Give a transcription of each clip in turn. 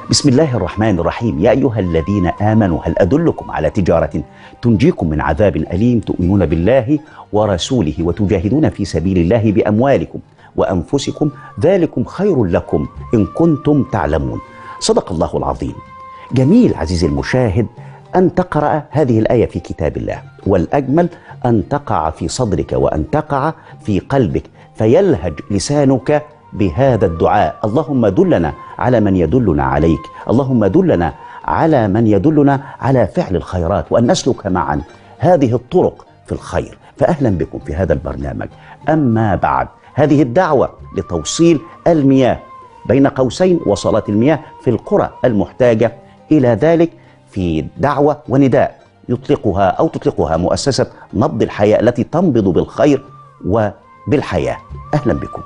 بسم الله الرحمن الرحيم يا أيها الذين آمنوا هل أدلكم على تجارة تنجيكم من عذاب أليم تؤمنون بالله ورسوله وتجاهدون في سبيل الله بأموالكم وأنفسكم ذلكم خير لكم إن كنتم تعلمون صدق الله العظيم جميل عزيزي المشاهد أن تقرأ هذه الآية في كتاب الله والأجمل أن تقع في صدرك وأن تقع في قلبك فيلهج لسانك بهذا الدعاء اللهم دلنا على من يدلنا عليك اللهم دلنا على من يدلنا على فعل الخيرات وأن نسلك معا هذه الطرق في الخير فأهلا بكم في هذا البرنامج أما بعد هذه الدعوة لتوصيل المياه بين قوسين وصلات المياه في القرى المحتاجة إلى ذلك في دعوة ونداء يطلقها أو تطلقها مؤسسة نبض الحياة التي تنبض بالخير وبالحياة أهلا بكم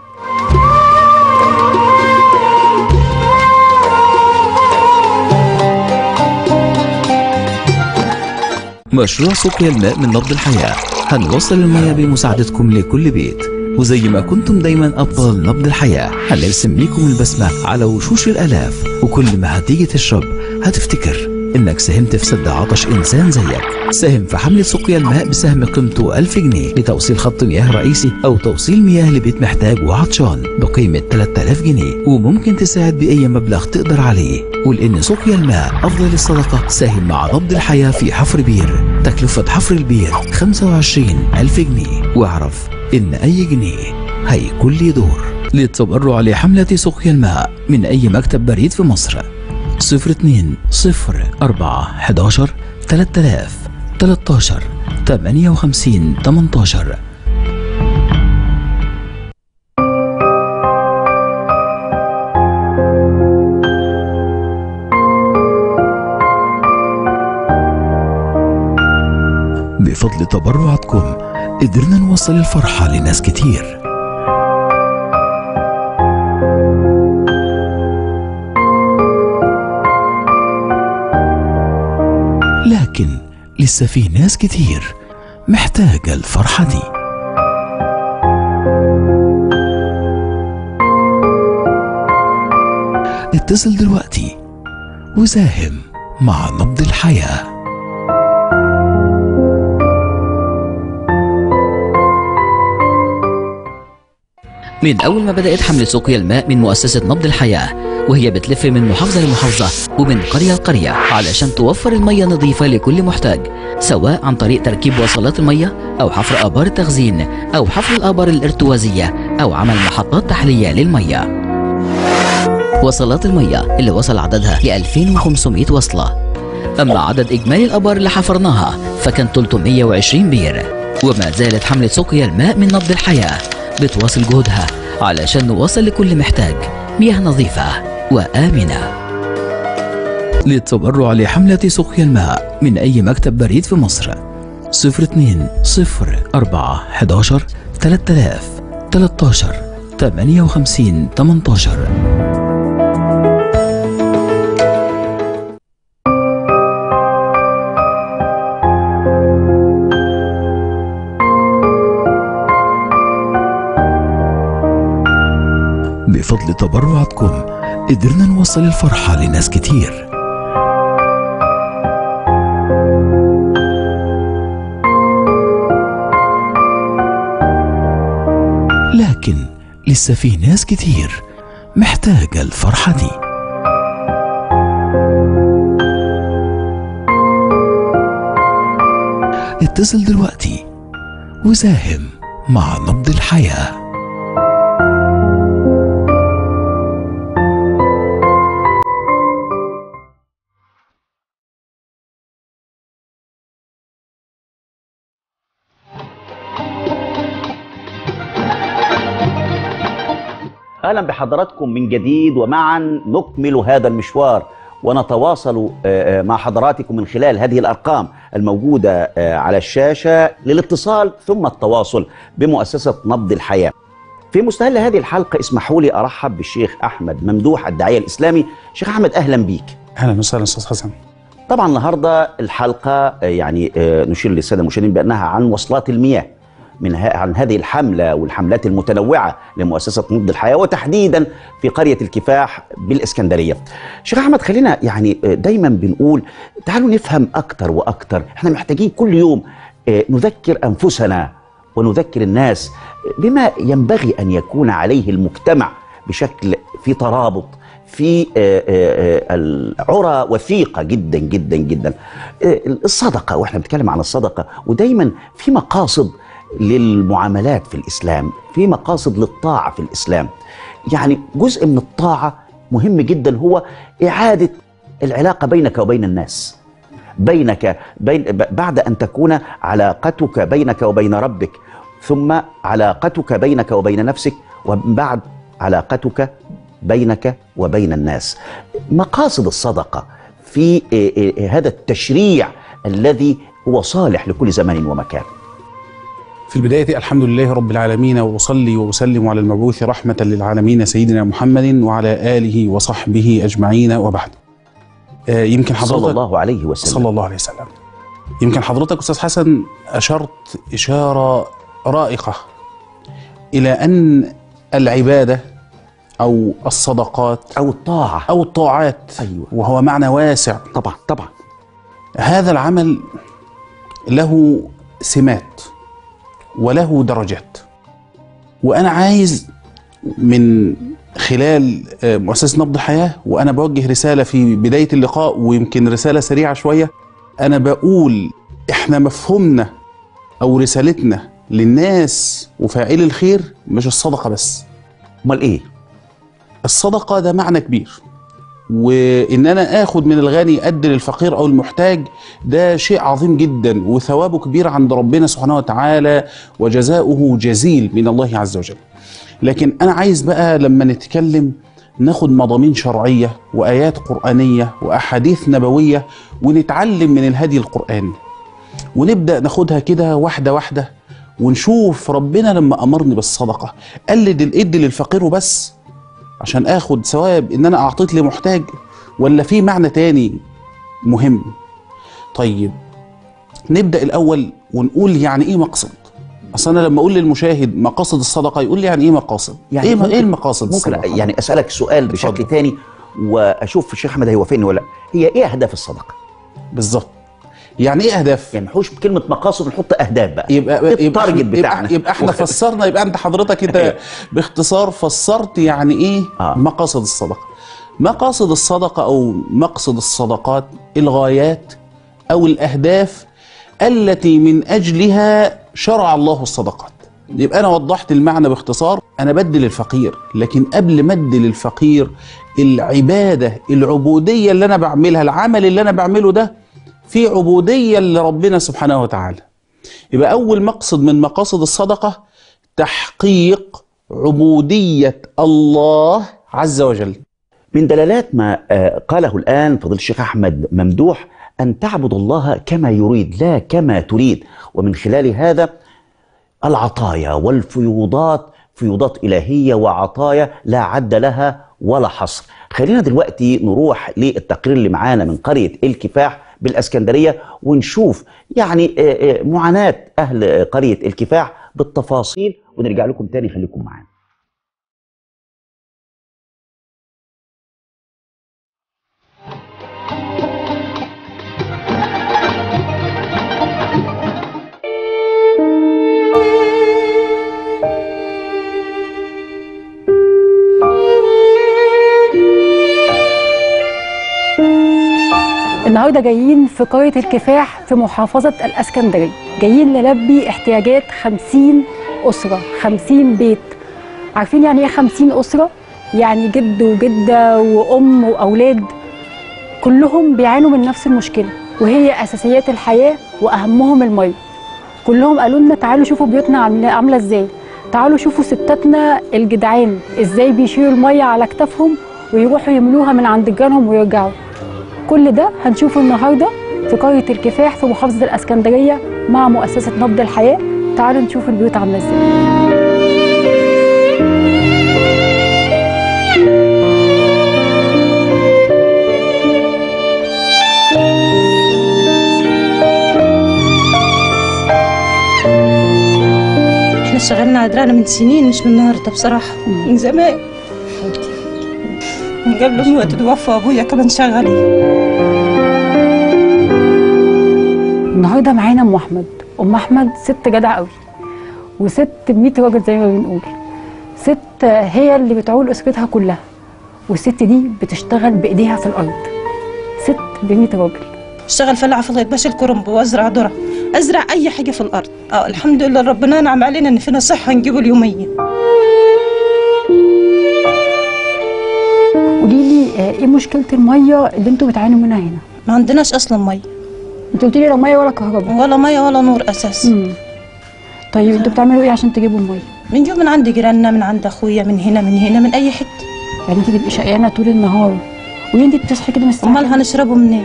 مشروع سقيا الماء من نبض الحياة هنوصل المياه بمساعدتكم لكل بيت وزي ما كنتم دايما أبطال نبض الحياة هنرسم ليكم البسمة على وشوش الآلاف وكل ما هتيجي تشرب هتفتكر إنك ساهمت في سد عطش إنسان زيك ساهم في حملة سقيا الماء بسهم قيمته 1000 جنيه لتوصيل خط مياه رئيسي أو توصيل مياه لبيت محتاج وعطشان بقيمة 3000 جنيه وممكن تساعد بأي مبلغ تقدر عليه ولأن سقيا الماء أفضل الصدقة ساهم مع نبض الحياة في حفر بير تكلفة حفر البير 25000 جنيه واعرف إن أي جنيه هيكون ليه دور للتبرع لحملة سقيا الماء من أي مكتب بريد في مصر 02 0 4 11 3000 13 58 18 بفضل تبرعاتكم قدرنا نوصل الفرحة لناس كتير لكن لسه في ناس كتير محتاجة الفرحة دي اتصل دلوقتي وساهم مع نبض الحياه من أول ما بدأت حملة سقيا الماء من مؤسسة نبض الحياة وهي بتلف من محافظة لمحافظة ومن قرية لقرية علشان توفر المية نظيفة لكل محتاج سواء عن طريق تركيب وصلات المية أو حفر آبار التخزين أو حفر الآبار الارتوازية أو عمل محطات تحلية للمية وصلات المية اللي وصل عددها ل 2500 وصلة أما عدد إجمالي الآبار اللي حفرناها فكان 320 بير وما زالت حملة سقيا الماء من نبض الحياة بتواصل جهودها علشان نوصل لكل محتاج مياه نظيفة وآمنة للتبرع لحملة سقيا الماء من أي مكتب بريد في مصر 02 0 4 11 3000 13 58 18 بفضل تبرعاتكم قدرنا نوصل الفرحة لناس كتير لكن لسه في ناس كتير محتاجة الفرحة دي اتصل دلوقتي وساهم مع نبض الحياه اهلا بحضراتكم من جديد ومعا نكمل هذا المشوار ونتواصل آه، آه، مع حضراتكم من خلال هذه الارقام الموجوده آه، على الشاشه للاتصال ثم التواصل بمؤسسه نبض الحياه. في مستهل هذه الحلقه اسمحوا لي ارحب بالشيخ احمد ممدوح الداعيه الاسلامي. شيخ احمد اهلا بيك. اهلا وسهلا استاذ حسن طبعا النهارده الحلقه آه، يعني آه، نشير للساده المشاهدين بانها عن وصلات المياه من ها عن هذه الحمله والحملات المتنوعه لمؤسسه نبض الحياه وتحديدا في قريه الكفاح بالاسكندريه. شيخ احمد خلينا يعني دايما بنقول تعالوا نفهم اكتر واكتر، احنا محتاجين كل يوم آه، نذكر انفسنا ونذكر الناس بما ينبغي ان يكون عليه المجتمع بشكل في ترابط في آه، آه، آه، العرى وثيقة جدا جدا جدا آه، الصدقة واحنا بنتكلم عن الصدقة ودايما في مقاصد للمعاملات في الإسلام في مقاصد للطاعة في الإسلام يعني جزء من الطاعة مهم جدا هو إعادة العلاقة بينك وبين الناس بينك بين ب- بعد ان تكون علاقتك بينك وبين ربك ثم علاقتك بينك وبين نفسك ومن بعد علاقتك بينك وبين الناس مقاصد الصدقه في إيه إيه هذا التشريع الذي هو صالح لكل زمان ومكان في البداية الحمد لله رب العالمين وأصلي وأسلم على المبعوث رحمة للعالمين سيدنا محمد وعلى آله وصحبه أجمعين وبعد آه، يمكن صلى حضرتك الله عليه وسلم صلى الله عليه وسلم يمكن حضرتك أستاذ حسن أشرت إشارة رائقة إلى أن العبادة أو الصدقات او الطاعه أو الطاعات أيوة. وهو معنى واسع طبعا طبعا هذا العمل له سمات وله درجات وانا عايز من خلال آه، مؤسسه نبض الحياه وانا بوجه رساله في بدايه اللقاء ويمكن رساله سريعه شويه انا بقول احنا مفهومنا او رسالتنا للناس وفاعلي الخير مش الصدقه بس امال ايه الصدقه ده معنى كبير وان انا اخد من الغني ادي للفقير او المحتاج ده شيء عظيم جدا وثوابه كبير عند ربنا سبحانه وتعالى وجزاؤه جزيل من الله عز وجل لكن انا عايز بقى لما نتكلم ناخد مضامين شرعيه وايات قرانيه واحاديث نبويه ونتعلم من الهدي القراني ونبدا ناخدها كده واحده واحده ونشوف ربنا لما امرني بالصدقه قال لي دي ادي للفقير وبس عشان اخد ثواب ان انا اعطيت لمحتاج ولا في معنى تاني مهم طيب نبدا الاول ونقول يعني ايه مقصد اصل انا لما اقول للمشاهد مقاصد الصدقه يقول لي يعني ايه مقاصد يعني ايه ممكن- ايه المقاصد ممكن الصدقه يعني اسالك سؤال بشكل اتفضل. تاني واشوف الشيخ احمد هيوافقني ولا لا. هي ايه اهداف الصدقه بالظبط يعني ايه اهداف يعني نحوش كلمه مقاصد نحط اهداف بقى يبقى إيه يبقى التارجت يبقى, بتاعنا يبقى احنا فسرنا يبقى انت حضرتك انت باختصار فسرت يعني ايه آه. مقاصد الصدقه مقاصد الصدقه او مقصد الصدقات الغايات او الاهداف التي من اجلها شرع الله الصدقات يبقى انا وضحت المعنى باختصار انا بدي للفقير لكن قبل ما ادي للفقير العباده العبوديه اللي انا بعملها العمل اللي انا بعمله ده في عبوديه لربنا سبحانه وتعالى يبقى أول مقصد من مقاصد الصدقة تحقيق عبودية الله عز وجل من دلالات ما آه، قاله الآن فضيلة الشيخ أحمد ممدوح أن تعبد الله كما يريد لا كما تريد ومن خلال هذا العطايا والفيوضات فيوضات إلهية وعطايا لا عد لها ولا حصر خلينا دلوقتي نروح للتقرير اللي معانا من قرية الكفاح بالأسكندرية ونشوف يعني آه، آه، معاناة أهل آه، قرية الكفاح بالتفاصيل ونرجع لكم تاني خليكم معانا النهارده جايين في قرية الكفاح في محافظة الاسكندرية جايين نلبي احتياجات 50 أسرة 50 بيت عارفين يعني ايه 50 أسرة؟ يعني جد وجدة وأم وأولاد كلهم بيعانوا من نفس المشكلة وهي أساسيات الحياة وأهمهم المية كلهم قالوا لنا تعالوا شوفوا بيوتنا عاملة عاملة ازاي تعالوا شوفوا ستاتنا الجدعان ازاي بيشيلوا المية على كتافهم ويروحوا يملوها من عند جيرانهم ويرجعوا كل ده هنشوفه النهارده في قريه الكفاح في محافظه الاسكندريه مع مؤسسه نبض الحياه تعالوا نشوف البيوت عامله ازاي انا قدرانه من سنين مش من النهارده بصراحه من زمان من قبل امي وتتوفى وابويا كمان شغالين النهارده معانا ام احمد ام احمد ست جدع قوي وست ب 100 راجل زي ما بنقول ست هي اللي بتعول اسرتها كلها والست دي بتشتغل بايديها في الارض ست ب 100 راجل اشتغل فلاحه في الغيط بشيل كرنب وازرع ذره ازرع اي حاجه في الارض اه الحمد لله ربنا انعم علينا ان فينا صحه نجيب اليوميه قولي لي آه، ايه مشكله الميه اللي انتوا بتعانوا منها هنا ما عندناش اصلا ميه انت قلت لي لا ميه ولا كهرباء ولا ميه ولا نور اساسا مم. طيب انتوا بتعملوا ايه عشان تجيبوا الميه بنجيب من عند جيراننا من عند اخويا من هنا من هنا من اي حته يعني انت تبقي شقيانه طول النهار وانت بتصحي كده من الساعه امال هنشربه منين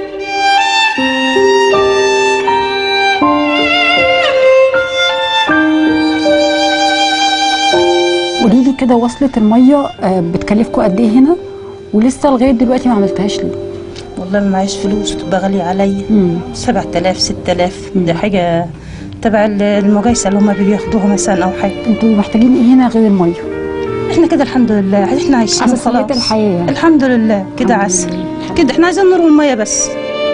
قولي لي كده وصلة الميه آه، بتكلفكم قد ايه هنا ولسه لغايه دلوقتي ما عملتهاش ليه والله ما معيش فلوس تبقى غاليه عليا مم. 7000 6000 دي حاجه تبع المقايسه اللي هم بياخدوها مثلا او حاجه انتوا محتاجين ايه هنا غير الميه احنا كده الحمد لله احنا عايشين اساسيات وخلاص. الحياه يعني. الحمد لله كده عسل كده احنا عايزين نور الميه بس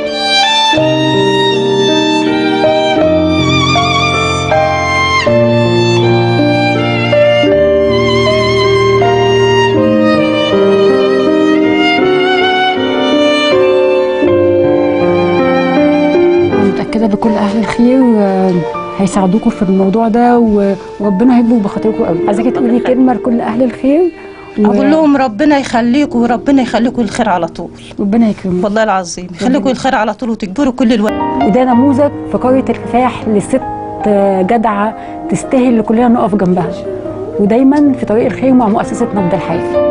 أنا متاكده ان كل اهل الخير آه، هيساعدوكم في الموضوع ده و- وربنا هيكبر بخاطركم قوي عايزاكي تقولي كلمه لكل اهل الخير و- اقول لهم ربنا يخليكم وربنا يخليكم الخير على طول ربنا يكرمك والله العظيم يخليكم الخير على طول وتكبروا كل الوقت وده نموذج في قريه الكفاح لست آه، جدعه تستاهل اللي كلنا نقف جنبها ودايما في طريق الخير مع مؤسسه نبض الحياه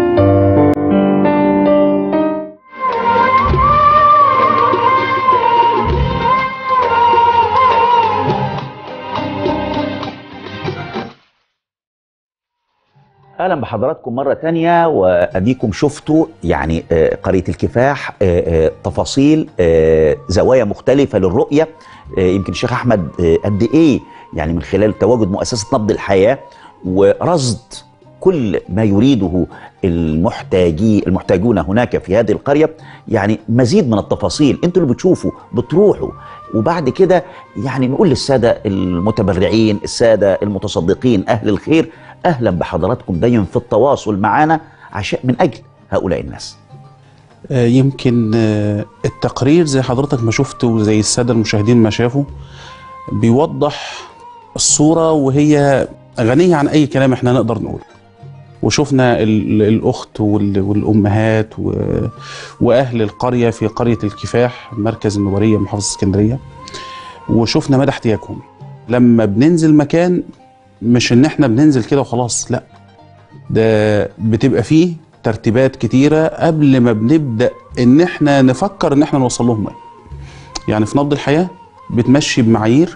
اهلا بحضراتكم مره تانية واديكم شفتوا يعني آه، قريه الكفاح آه، آه، تفاصيل آه، زوايا مختلفه للرؤيه آه، يمكن الشيخ احمد آه، قد ايه يعني من خلال تواجد مؤسسه نبض الحياه ورصد كل ما يريده المحتاجي المحتاجون هناك في هذه القريه يعني مزيد من التفاصيل انتوا اللي بتشوفوا بتروحوا وبعد كده يعني نقول للساده المتبرعين الساده المتصدقين اهل الخير اهلا بحضراتكم دايما في التواصل معنا عشان من اجل هؤلاء الناس آه، يمكن آه، التقرير زي حضرتك ما شفت وزي الساده المشاهدين ما شافوا بيوضح الصوره وهي غنيه عن اي كلام احنا نقدر نقوله وشفنا ال- الاخت وال- والامهات و- واهل القريه في قريه الكفاح مركز النوبريه محافظه اسكندريه وشفنا مدى احتياجهم لما بننزل مكان مش ان احنا بننزل كده وخلاص لا ده بتبقى فيه ترتيبات كتيرة قبل ما بنبدأ ان احنا نفكر ان احنا نوصل لهم مية يعني في نبض الحياة بتمشي بمعايير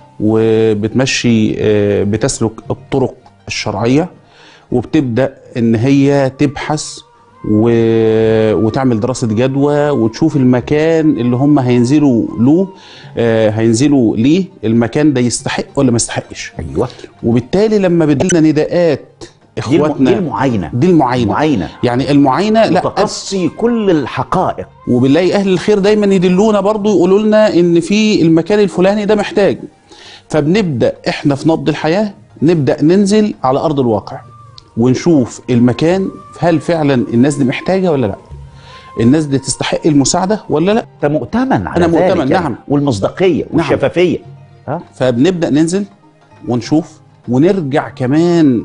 وبتمشي آه، بتسلك الطرق الشرعية وبتبدأ ان هي تبحث و... وتعمل دراسة جدوى وتشوف المكان اللي هم هينزلوا له آه، هينزلوا ليه المكان ده يستحق ولا ما يستحقش ايوه وبالتالي لما بتجيلنا نداءات دي, الم... دي اخواتنا المعاينه دي المعاينه معاينه يعني المعاينه لا تقصي كل الحقائق وبنلاقي اهل الخير دايما يدلونا برضو يقولوا لنا ان في المكان الفلاني ده محتاج فبنبدا احنا في نبض الحياه نبدا ننزل على ارض الواقع ونشوف المكان هل فعلا الناس دي محتاجه ولا لا الناس دي تستحق المساعده ولا لا انت مؤتمن على أنا ذلك مؤتمن، يعني. نعم. والمصداقيه والشفافيه ها فبنبدا ننزل ونشوف ونرجع كمان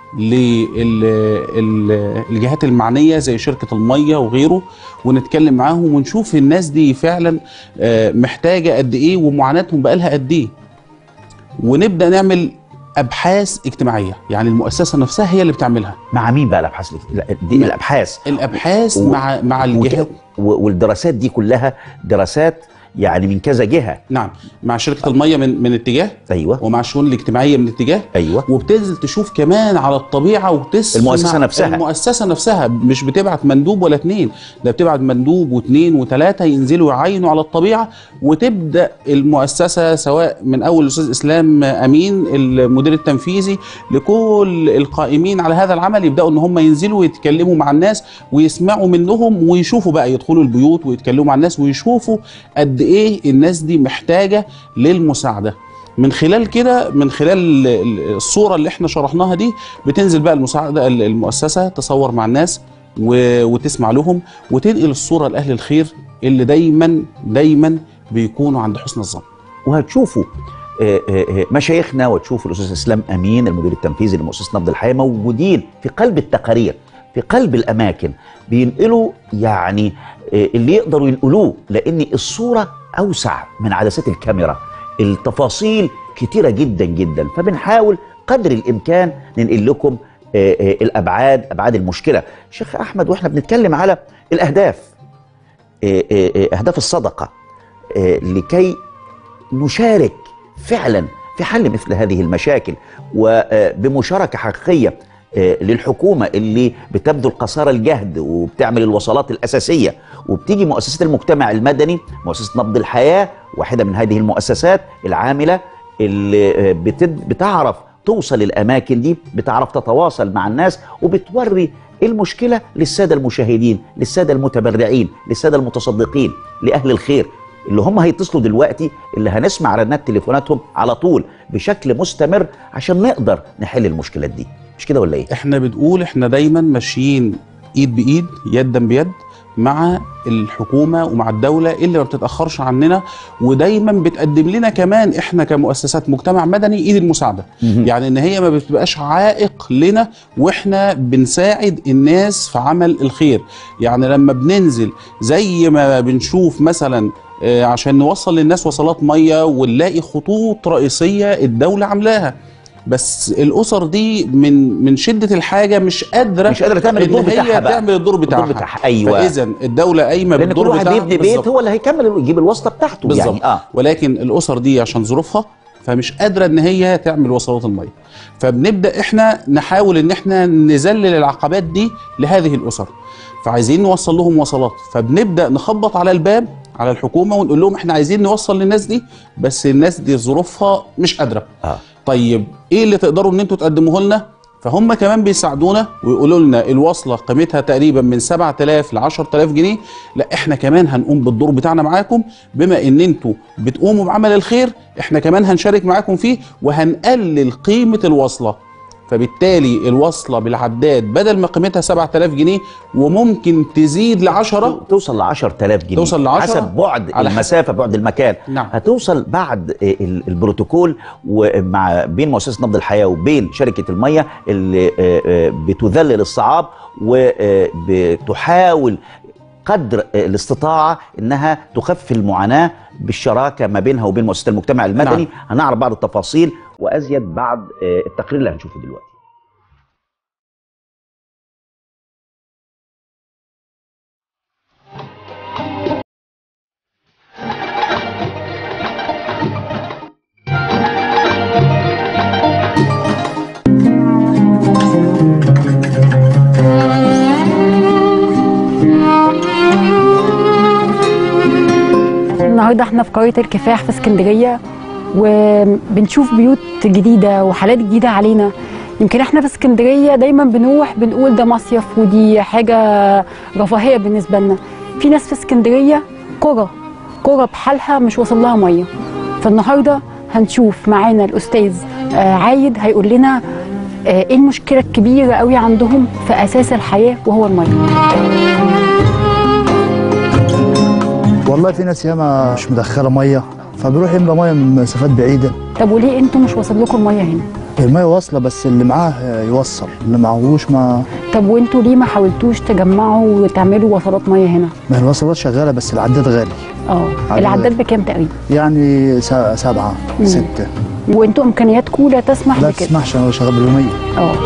للجهات المعنيه زي شركه الميه وغيره ونتكلم معاهم ونشوف الناس دي فعلا آه، محتاجه قد ايه ومعاناتهم بقالها قد ايه ونبدا نعمل ابحاث اجتماعيه يعني المؤسسه نفسها هي اللي بتعملها مع مين بقى الابحاث لا، دي مع- الابحاث الابحاث و- مع مع الجهات وت- و- والدراسات دي كلها دراسات يعني من كذا جهه نعم مع شركه الميه من من اتجاه ايوه ومع الشؤون الاجتماعيه من اتجاه ايوه وبتنزل تشوف كمان على الطبيعه وتسمع المؤسسة نفسها. المؤسسه نفسها مش بتبعت مندوب ولا اتنين ده بتبعت مندوب واتنين وتلاته ينزلوا يعاينوا على الطبيعه وتبدا المؤسسه سواء من اول الاستاذ اسلام امين المدير التنفيذي لكل القائمين على هذا العمل يبداوا ان هم ينزلوا ويتكلموا مع الناس ويسمعوا منهم ويشوفوا بقى يدخلوا البيوت ويتكلموا مع الناس ويشوفوا قد ايه الناس دي محتاجه للمساعده من خلال كده من خلال ال- ال- الصوره اللي احنا شرحناها دي بتنزل بقى المساعده ال- المؤسسه تصور مع الناس و- وتسمع لهم وتنقل الصوره لاهل الخير اللي دايما دايما بيكونوا عند حسن الظن وهتشوفوا آه، آه، آه، مشايخنا وتشوفوا الاستاذ اسلام امين المدير التنفيذي لمؤسسه نبض الحياه موجودين في قلب التقارير في قلب الاماكن بينقلوا يعني آه، اللي يقدروا ينقلوه لان الصوره اوسع من عدسات الكاميرا التفاصيل كتيره جدا جدا فبنحاول قدر الامكان ننقل لكم آه، آه، الابعاد ابعاد المشكله شيخ احمد واحنا بنتكلم على الاهداف آه، آه، آه، اهداف الصدقه آه، لكي نشارك فعلا في حل مثل هذه المشاكل وبمشاركه حقيقيه آه، للحكومه اللي بتبذل قصارى الجهد وبتعمل الوصلات الاساسيه وبتيجي مؤسسه المجتمع المدني مؤسسه نبض الحياه واحده من هذه المؤسسات العامله اللي آه، بتد- بتعرف توصل الاماكن دي بتعرف تتواصل مع الناس وبتوري المشكله للساده المشاهدين للساده المتبرعين للساده المتصدقين لاهل الخير اللي هم هيتصلوا دلوقتي اللي هنسمع رنات تليفوناتهم على طول بشكل مستمر عشان نقدر نحل المشكلات دي مش كده ولا ايه احنا بنقول احنا دايما ماشيين ايد بايد يدا بيد مع الحكومه ومع الدوله اللي ما بتتاخرش عننا ودايما بتقدم لنا كمان احنا كمؤسسات مجتمع مدني ايد المساعده مهم. يعني ان هي ما بتبقاش عائق لنا واحنا بنساعد الناس في عمل الخير يعني لما بننزل زي ما بنشوف مثلا آه، عشان نوصل للناس وصلات ميه ونلاقي خطوط رئيسيه الدوله عاملاها بس الاسر دي من من شده الحاجه مش قادره مش قادرة تعمل إن الدور هي بتاعها بقى. تعمل الدور بتاعها, الدور بتاعها، أيوة. فاذا الدوله قايمه لان كل بالدور واحد بتاعها بيبني بالظبط. بيت هو اللي هيكمل يجيب الواسطه بتاعته بالظبط يعني اه ولكن الاسر دي عشان ظروفها فمش قادره ان هي تعمل وصلات الميه فبنبدا احنا نحاول ان احنا نذلل العقبات دي لهذه الاسر فعايزين نوصل لهم وصلات فبنبدا نخبط على الباب على الحكومه ونقول لهم احنا عايزين نوصل للناس دي بس الناس دي ظروفها مش قادره اه طيب ايه اللي تقدروا ان انتوا تقدموه لنا فهم كمان بيساعدونا ويقولوا لنا الوصله قيمتها تقريبا من 7000 ل 10000 جنيه لا احنا كمان هنقوم بالدور بتاعنا معاكم بما ان انتوا بتقوموا بعمل الخير احنا كمان هنشارك معاكم فيه وهنقلل قيمه الوصله فبالتالي الوصله بالعداد بدل ما قيمتها 7000 جنيه وممكن تزيد ل 10 توصل ل 10000 جنيه توصل ل 10 حسب بعد على حسب- المسافه بعد المكان نعم. هتوصل بعد ال- البروتوكول ومع بين مؤسسه نبض الحياه وبين شركه الميه اللي آه، آه، بتذلل الصعاب وبتحاول قدر الاستطاعه انها تخفف المعاناه بالشراكه ما بينها وبين مؤسسه المجتمع المدني نعم. هنعرف بعض التفاصيل وازيد بعد آه، التقرير اللي هنشوفه دلوقتي النهارده احنا في قريه الكفاح في اسكندريه وبنشوف بيوت جديده وحالات جديده علينا يمكن احنا في اسكندريه دايما بنروح بنقول ده مصيف ودي حاجه رفاهيه بالنسبه لنا في ناس في اسكندريه قرى قرى بحالها مش واصل لها ميه فالنهارده هنشوف معانا الاستاذ آه، عايد هيقول لنا آه، ايه المشكله الكبيره قوي عندهم في اساس الحياه وهو الميه والله في ناس ياما مش مدخله ميه فبيروح يملى ميه من مسافات بعيده طب وليه انتوا مش واصل لكم الميه هنا الميه واصله بس اللي معاه يوصل اللي معهوش ما طب وانتوا ليه ما حاولتوش تجمعوا وتعملوا وصلات ميه هنا؟ ما هي الوصلات شغاله بس العداد غالي اه عدد- العداد بكام تقريبا؟ يعني سا- سبعه مم. سته وانتوا امكانياتكم لا تسمح لا بكده تسمحش انا شغال باليوميه اه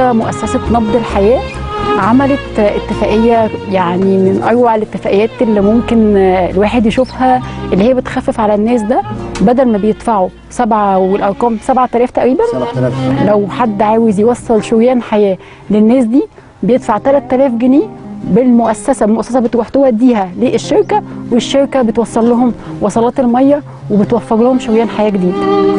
كده مؤسسه نبض الحياه عملت اتفاقيه يعني من اروع الاتفاقيات اللي ممكن الواحد يشوفها اللي هي بتخفف على الناس ده بدل ما بيدفعوا سبعه والارقام 7000 تقريبا 7000 لو حد عاوز يوصل شريان حياه للناس دي بيدفع 3000 جنيه بالمؤسسه المؤسسه بتروح توديها للشركه والشركه بتوصل لهم وصلات الميه وبتوفر لهم شريان حياه جديد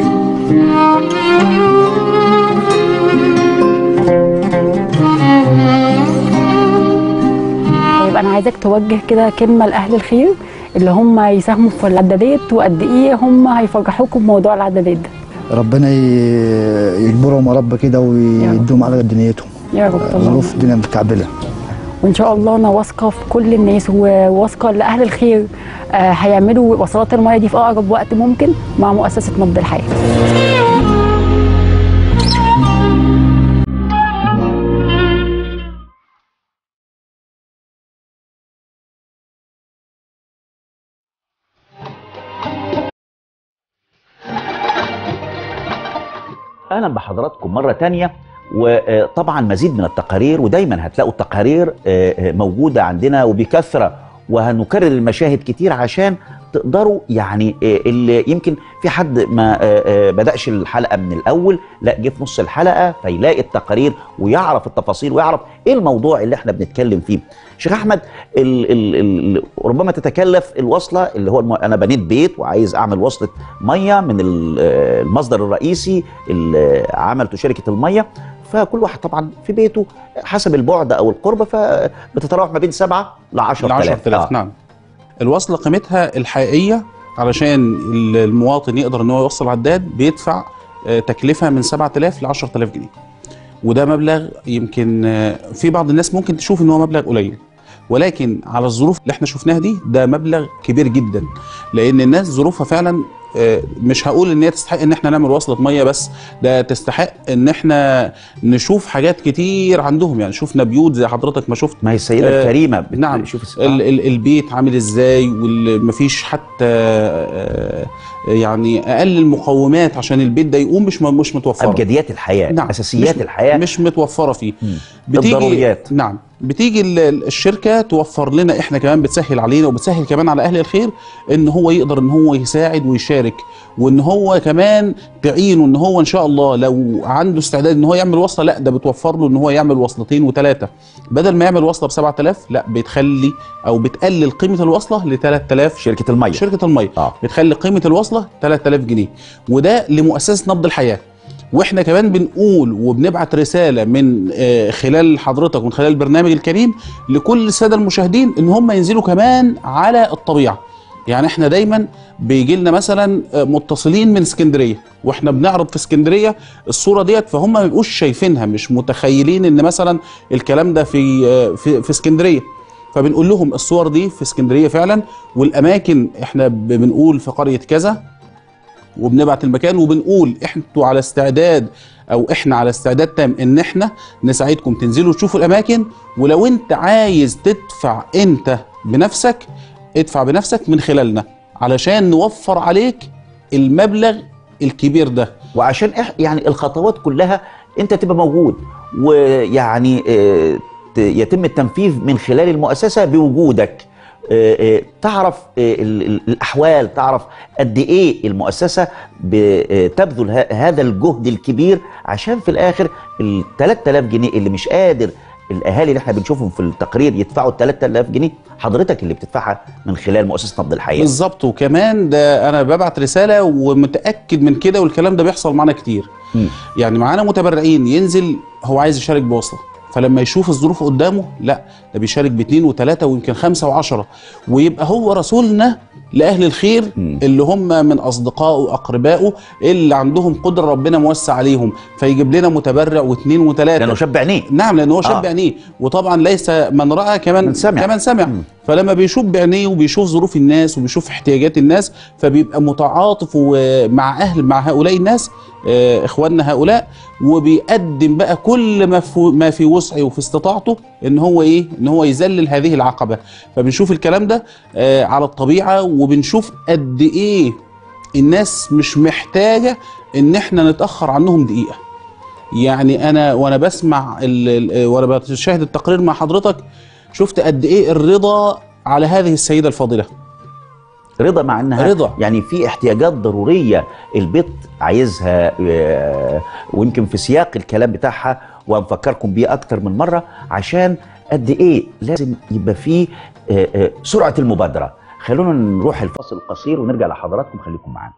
طيب انا عايزاك توجه كده كلمه لاهل الخير اللي هم يساهموا في العدادات وقد ايه هم هيفرحوكم بموضوع العدادات ده ربنا ي- يجبرهم يا رب كده ويدوم على دنيتهم يا رب طبعا ظروف الدنيا متكعبله وان شاء الله انا واثقه في كل الناس وواثقه ان اهل الخير آه، هيعملوا وصلات الميه دي في اقرب وقت ممكن مع مؤسسه نبض الحياه اهلا بحضراتكم مره تانية وطبعا مزيد من التقارير ودايما هتلاقوا التقارير آه، آه، موجوده عندنا وبكثره وهنكرر المشاهد كتير عشان تقدروا يعني آه، اللي يمكن في حد ما آه، آه، بدأش الحلقه من الاول لا جه في نص الحلقه فيلاقي التقارير ويعرف التفاصيل ويعرف ايه الموضوع اللي احنا بنتكلم فيه شيخ احمد ال ال ال ربما تتكلف الوصله اللي هو الم... انا بنيت بيت وعايز اعمل وصله ميه من ال- آه، المصدر الرئيسي اللي عملته شركه الميه فكل واحد طبعا في بيته حسب البعد او القرب فبتتراوح ما بين سبعة ل 10000 ل 10000 نعم الوصلة قيمتها الحقيقية علشان المواطن يقدر ان هو يوصل عداد بيدفع آه، تكلفة من 7000 ل 10000 جنيه وده مبلغ يمكن آه، في بعض الناس ممكن تشوف ان هو مبلغ قليل ولكن على الظروف اللي احنا شفناها دي ده مبلغ كبير جدا لان الناس ظروفها فعلا آه، مش هقول ان هي تستحق ان احنا نعمل وصلة مية بس ده تستحق ان احنا نشوف حاجات كتير عندهم يعني شفنا بيوت زي حضرتك ما شفت ما هي السيده آه، الكريمه بت- نعم. شوف الس- ال ال البيت عامل ازاي ومفيش حتى آه، يعني اقل المقومات عشان البيت ده يقوم مش م- مش متوفره ابجديات الحياه نعم. اساسيات مش- الحياه مش متوفره فيه مم. بتيجي الضروريات. نعم بتيجي ال- ال- الشركه توفر لنا احنا كمان بتسهل علينا وبتسهل كمان على اهل الخير ان هو يقدر ان هو يساعد ويشارك وان هو كمان تعينه ان هو ان شاء الله لو عنده استعداد ان هو يعمل وصله لا ده بتوفر له ان هو يعمل وصلتين وثلاثه بدل ما يعمل وصله ب 7000 لا بتخلي او بتقلل قيمه الوصله ل 3000 شركه الميه شركه الميه اه بتخلي قيمه الوصله 3000 جنيه وده لمؤسسه نبض الحياه واحنا كمان بنقول وبنبعت رساله من آه، خلال حضرتك ومن خلال البرنامج الكريم لكل الساده المشاهدين ان هم ينزلوا كمان على الطبيعه يعني احنا دايما بيجي لنا مثلا آه، متصلين من اسكندريه واحنا بنعرض في اسكندريه الصوره ديت فهم ما بيبقوش شايفينها مش متخيلين ان مثلا الكلام ده في آه، في, في اسكندريه فبنقول لهم الصور دي في اسكندريه فعلا والاماكن احنا ب- بنقول في قريه كذا وبنبعت المكان وبنقول انتوا على استعداد او احنا على استعداد تام ان احنا نساعدكم تنزلوا تشوفوا الاماكن ولو انت عايز تدفع انت بنفسك ادفع بنفسك من خلالنا علشان نوفر عليك المبلغ الكبير ده وعشان إح يعني الخطوات كلها انت تبقى موجود ويعني آه، ت- يتم التنفيذ من خلال المؤسسه بوجودك آه، آه، تعرف آه، ال- ال- الاحوال تعرف قد ايه المؤسسه بتبذل ه- هذا الجهد الكبير عشان في الاخر ال 3000 جنيه اللي مش قادر الاهالي اللي احنا بنشوفهم في التقرير يدفعوا ال 3000 جنيه حضرتك اللي بتدفعها من خلال مؤسسه نبض الحياه بالظبط وكمان ده انا ببعت رساله ومتاكد من كده والكلام ده بيحصل معانا كتير مم. يعني معانا متبرعين ينزل هو عايز يشارك بوصله فلما يشوف الظروف قدامه لا ده بيشارك باثنين وثلاثه ويمكن خمسه وعشره ويبقى هو رسولنا لاهل الخير مم. اللي هم من اصدقائه واقربائه اللي عندهم قدره ربنا موسع عليهم فيجيب لنا متبرع واثنين وثلاثه لانه شاب عينيه نعم لان هو شاب آه. بعينيه وطبعا ليس من راى كمان من سمع. كمان سمع مم. فلما بيشوف بعينيه وبيشوف ظروف الناس وبيشوف احتياجات الناس فبيبقى متعاطف و- مع اهل مع هؤلاء الناس آه، اخواننا هؤلاء وبيقدم بقى كل ما في ما في وسعه وفي استطاعته ان هو ايه ان هو يذلل هذه العقبه فبنشوف الكلام ده آه، على الطبيعه وبنشوف قد ايه الناس مش محتاجه ان احنا نتاخر عنهم دقيقه يعني انا وانا بسمع ال- ال- وانا بشاهد التقرير مع حضرتك شفت قد ايه الرضا على هذه السيده الفاضله رضا مع انها رضا. يعني في احتياجات ضروريه البيت عايزها آه، ويمكن في سياق الكلام بتاعها وهنفكركم بيه اكتر من مره عشان قد ايه لازم يبقى فيه آه، آه، سرعه المبادره خلونا نروح الفاصل القصير ونرجع لحضراتكم خليكم معانا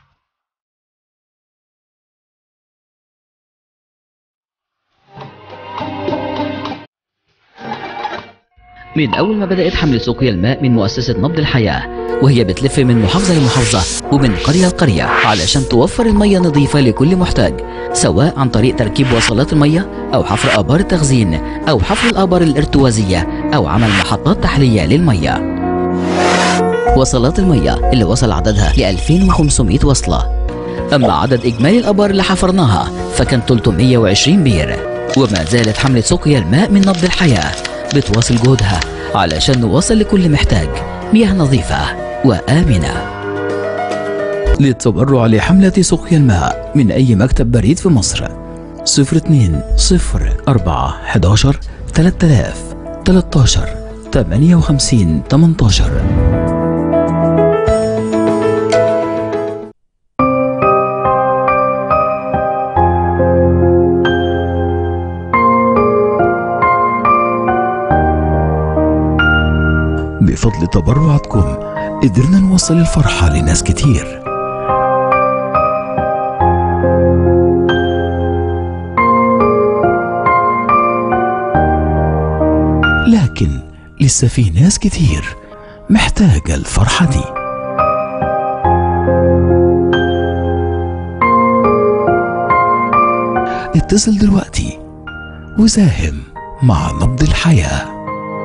من أول ما بدأت حملة سقيا الماء من مؤسسة نبض الحياة وهي بتلف من محافظة لمحافظة ومن قرية لقرية علشان توفر المية نظيفة لكل محتاج سواء عن طريق تركيب وصلات المية أو حفر آبار التخزين أو حفر الآبار الارتوازية أو عمل محطات تحلية للمية وصلات المية اللي وصل عددها ل 2500 وصلة أما عدد إجمالي الآبار اللي حفرناها فكان 320 بير وما زالت حملة سقيا الماء من نبض الحياة بتواصل جهودها علشان نوصل لكل محتاج مياه نظيفة وآمنة للتبرع لحملة سقيا الماء من أي مكتب بريد في مصر 02 0 4 11 3000 13 58 18 بفضل تبرعاتكم قدرنا نوصل الفرحة لناس كتير لكن لسه في ناس كتير محتاجة الفرحة دي اتصل دلوقتي وساهم مع نبض الحياه